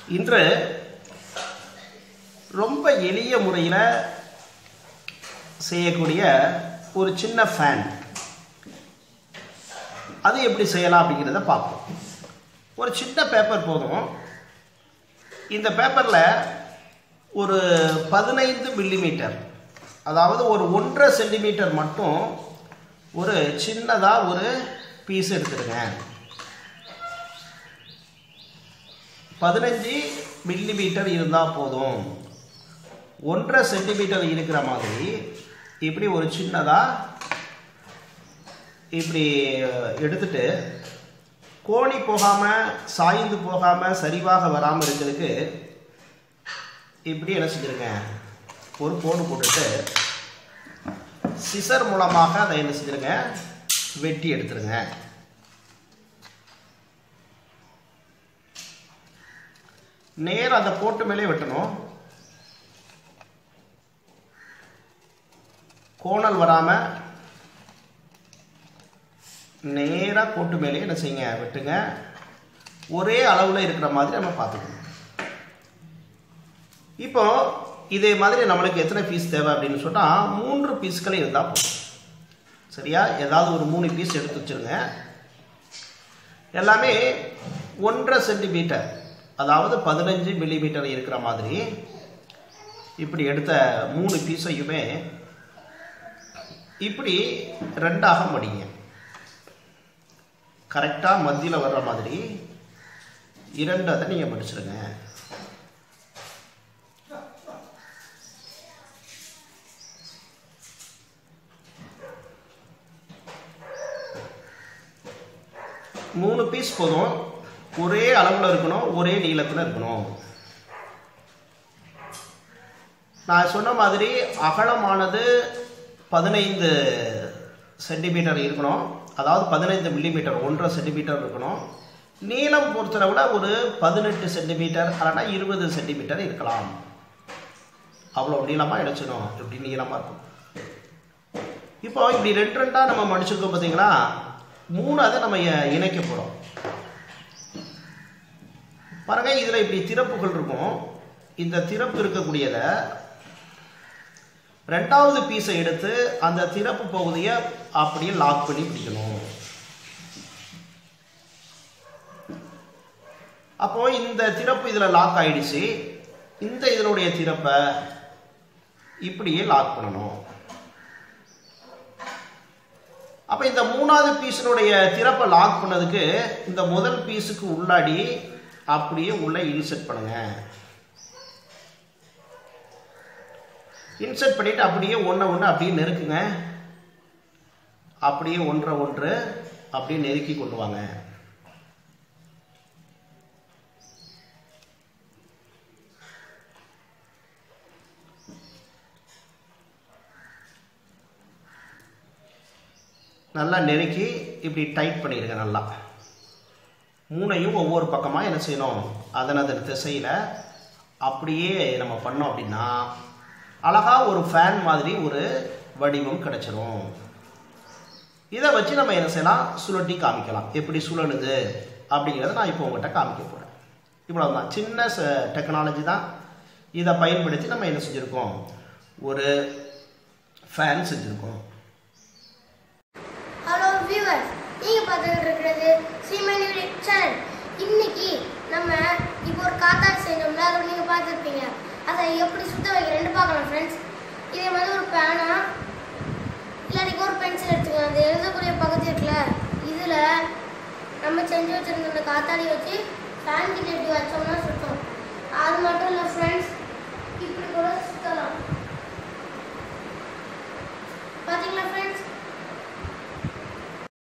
இன்று ரொம்ப எளிய முறையில் செய்யக்கூடிய ஒரு சின்ன ஃபேன் அது எப்படி செய்யலாம் அப்படிங்கிறத பார்ப்போம் ஒரு சின்ன பேப்பர் போதும் இந்த பேப்பரில் ஒரு பதினைந்து மில்லிமீட்டர் அதாவது ஒரு ஒன்றரை சென்டிமீட்டர் மட்டும் ஒரு சின்னதாக ஒரு பீஸ் எடுத்துடுங்க பதினஞ்சு மில்லிமீட்டர் இருந்தால் போதும் ஒன்றரை சென்டிமீட்டர் இருக்கிற மாதிரி இப்படி ஒரு சின்னதாக இப்படி எடுத்துட்டு கோணி போகாமல் சாய்ந்து போகாமல் சரிவாக வராமல் இருக்கிறதுக்கு இப்படி என்ன செஞ்சுருங்க ஒரு கோடு போட்டுட்டு சிசர் மூலமாக அதை என்ன செஞ்சுருங்க வெட்டி எடுத்துருங்க நேரம் அந்த கோட்டு மேலே வெட்டணும் கோணல் வராமல் நேராக கோட்டு மேலே என்ன செய்யுங்க வெட்டுங்க ஒரே அளவில் இருக்கிற மாதிரி நம்ம பார்த்துக்கணும் இப்போ இதே மாதிரி நம்மளுக்கு எத்தனை பீஸ் தேவை அப்படின்னு சொன்னால் மூன்று பீஸ்கள் இருந்தால் போதும் சரியா ஏதாவது ஒரு மூணு பீஸ் எடுத்து வச்சுருங்க எல்லாமே ஒன்றரை சென்டிமீட்டர் அதாவது பதினஞ்சு மில்லிமீட்டர் இருக்கிற மாதிரி இப்படி எடுத்த மூணு பீஸையுமே இப்படி ரெண்டாக மடிங்க கரெக்டாக மத்தியில் வர்ற மாதிரி இரண்டு அதை நீங்கள் மடிச்சிருங்க மூணு பீஸ் போதும் ஒரே அளவில் இருக்கணும் ஒரே நீளத்தில் இருக்கணும் நான் சொன்ன மாதிரி அகலமானது பதினைந்து சென்டிமீட்டர் இருக்கணும் அதாவது பதினைந்து மில்லிமீட்டர் ஒன்றரை சென்டிமீட்டர் இருக்கணும் நீளம் பொறுத்தளவில் ஒரு பதினெட்டு சென்டிமீட்டர் இல்லைனா இருபது சென்டிமீட்டர் இருக்கலாம் அவ்வளோ நீளமாக இடைச்சிடும் இப்படி நீளமாக இருக்கும் இப்போ இப்படி ரெண்டு ரெண்டாக நம்ம மடிச்சிருக்கோம் பார்த்தீங்களா மூணு அதை நம்ம இணைக்க போகிறோம் பாருங்க இதில் இப்படி திறப்புகள் இருக்கும் இந்த திறப்பு இருக்கக்கூடியதை ரெண்டாவது பீஸை எடுத்து அந்த திறப்பு பகுதியை அப்படியே லாக் பண்ணி பிடிக்கணும் அப்போ இந்த திறப்பு இதில் லாக் ஆயிடுச்சு இந்த இதனுடைய திறப்பை இப்படியே லாக் பண்ணணும் அப்போ இந்த மூணாவது பீஸினுடைய திறப்பை லாக் பண்ணதுக்கு இந்த முதல் பீஸுக்கு உள்ளாடி அப்படியே உள்ள இன்செர்ட் பண்ணுங்க இன்செர்ட் பண்ணிட்டு அப்படியே ஒன்றை ஒன்று அப்படியே நெருக்குங்க அப்படியே ஒன்றை ஒன்று அப்படியே நெருக்கி கொண்டு வாங்க நல்லா நெருக்கி இப்படி டைட் பண்ணிடுங்க நல்லா மூணையும் ஒவ்வொரு பக்கமாக என்ன செய்யணும் அதன் அதன் திசையில் அப்படியே நம்ம பண்ணோம் அப்படின்னா அழகாக ஒரு ஃபேன் மாதிரி ஒரு வடிவம் கிடச்சிரும் இதை வச்சு நம்ம என்ன செய்யலாம் சுழட்டி காமிக்கலாம் எப்படி சுழலுது அப்படிங்கிறத நான் இப்போ உங்கள்கிட்ட காமிக்க போகிறேன் இவ்வளோ தான் சின்ன டெக்னாலஜி தான் இதை பயன்படுத்தி நம்ம என்ன செஞ்சுருக்கோம் ஒரு ஃபேன் செஞ்சுருக்கோம் ஹலோ வியூவர்ஸ் நீங்க பார்த்துக்கிட்டு இருக்கிறது ஸ்ரீமணி சேனல் இன்னைக்கு நம்ம இப்போ ஒரு காத்தாடி செய்யணும்ல அதை நீங்க பார்த்துருப்பீங்க அதை எப்படி சுத்த வைக்கிறேன்னு பார்க்கலாம் ஃப்ரெண்ட்ஸ் இதே மாதிரி ஒரு பேனா இல்லாட்டிக்கு ஒரு பென்சில் எடுத்துக்கலாம் அந்த எழுதக்கூடிய பகுதி இருக்குல்ல இதில் நம்ம செஞ்சு வச்சிருந்த இந்த காத்தாடி வச்சு ஃபேன் கிட்ட இப்படி வச்சோம்னா சுத்தம் அது மட்டும் இல்லை ஃப்ரெண்ட்ஸ்